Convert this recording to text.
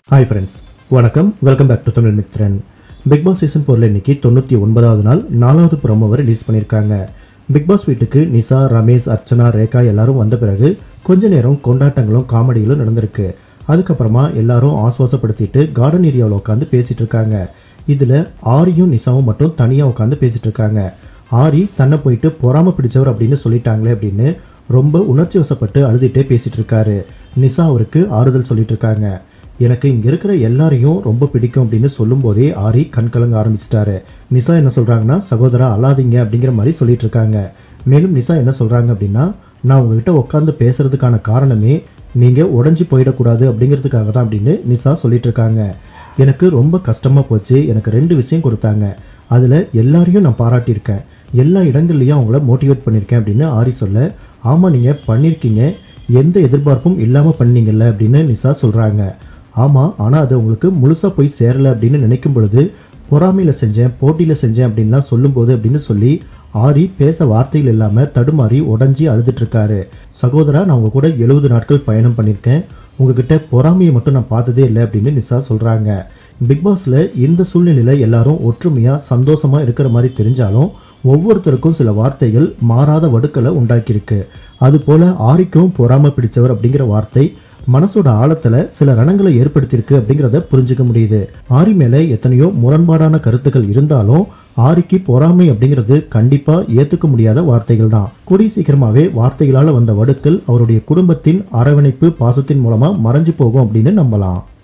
hi friends வணக்கம் welcome back to Tamil Mithran big boss season ஃபோரில் இன்னைக்கு தொண்ணூற்றி ஒன்பதாவது நாள் நாலாவது ப்ரோமோவை ரிலீஸ் பண்ணியிருக்காங்க பிக் பாஸ் வீட்டுக்கு நிசா ரமேஷ் அர்ச்சனா ரேகா எல்லாரும் வந்த பிறகு கொஞ்ச நேரம் கொண்டாட்டங்களும் காமெடிகளும் நடந்திருக்கு அதுக்கப்புறமா எல்லாரும் ஆசுவாசப்படுத்திட்டு கார்டன் ஏரியாவில் உட்காந்து பேசிட்டு இருக்காங்க இதில் ஆரியும் நிசாவும் மட்டும் தனியாக உட்காந்து பேசிட்டு இருக்காங்க ஆரி தன்னை போயிட்டு பொறாம பிடிச்சவர் அப்படின்னு சொல்லிட்டாங்களே அப்படின்னு ரொம்ப உணர்ச்சி வசப்பட்டு அழுதுகிட்டே பேசிட்டு இருக்காரு நிசா அவருக்கு ஆறுதல் சொல்லிட்டு இருக்காங்க எனக்கு இங்க இருக்கிற எல்லாரையும் ரொம்ப பிடிக்கும் அப்படின்னு சொல்லும்போதே ஆரி கண் கலங்க ஆரம்பிச்சிட்டாரு நிசா என்ன சொல்றாங்கன்னா சகோதரா அழாதீங்க அப்படிங்கிற மாதிரி சொல்லிட்டு இருக்காங்க மேலும் நிசா என்ன சொல்றாங்க அப்படின்னா நான் உங்ககிட்ட உட்காந்து பேசுறதுக்கான காரணமே நீங்க உடஞ்சி போயிடக்கூடாது அப்படிங்கிறதுக்காக தான் அப்படின்னு நிசா சொல்லிட்டு இருக்காங்க எனக்கு ரொம்ப கஷ்டமா போச்சு எனக்கு ரெண்டு விஷயம் கொடுத்தாங்க அதில் எல்லாரையும் நான் பாராட்டியிருக்கேன் எல்லா இடங்கள்லையும் அவங்கள மோட்டிவேட் பண்ணியிருக்கேன் அப்படின்னு ஆரி சொல்ல ஆமாம் நீங்கள் பண்ணியிருக்கீங்க எந்த எதிர்பார்ப்பும் இல்லாமல் பண்ணீங்கல்ல அப்படின்னு நிசா சொல்கிறாங்க ஆமாம் ஆனால் அது உங்களுக்கு முழுசாக போய் சேரலை அப்படின்னு நினைக்கும் பொழுது பொறாமையில் செஞ்சேன் போட்டியில் செஞ்சேன் அப்படின்லாம் சொல்லும்போது அப்படின்னு சொல்லி ஆரி பேச வார்த்தைகள் இல்லாமல் தடுமாறி உடஞ்சி அழுதுட்டு இருக்காரு சகோதரா நான் உங்க கூட எழுபது நாட்கள் பயணம் பண்ணியிருக்கேன் உங்ககிட்ட பொறாமையை மட்டும் நான் பார்த்ததே இல்லை அப்படின்னு நிசா சொல்கிறாங்க பிக் பாஸில் இந்த சூழ்நிலையில் எல்லாரும் ஒற்றுமையாக சந்தோஷமாக இருக்கிற மாதிரி தெரிஞ்சாலும் ஒவ்வொருத்தருக்கும் சில வார்த்தைகள் மாறாத வடுக்களை உண்டாக்கியிருக்கு அதுபோல ஆரிக்கும் பொறாமை பிடிச்சவர் அப்படிங்கிற வார்த்தை மனசோட ஆழத்துல சில ரணங்களை ஏற்படுத்தியிருக்கு அப்படிங்கிறத புரிஞ்சுக்க முடியுது ஆரி மேல எத்தனையோ முரண்பாடான கருத்துக்கள் இருந்தாலும் ஆரிக்கு பொறாமை அப்படிங்கிறது கண்டிப்பா ஏத்துக்க முடியாத வார்த்தைகள் தான் கூடிய சீக்கிரமாவே வார்த்தைகளால வந்த வடுக்கள் அவருடைய குடும்பத்தின் அரவணைப்பு பாசத்தின் மூலமா மறைஞ்சு போகும் அப்படின்னு நம்பலாம்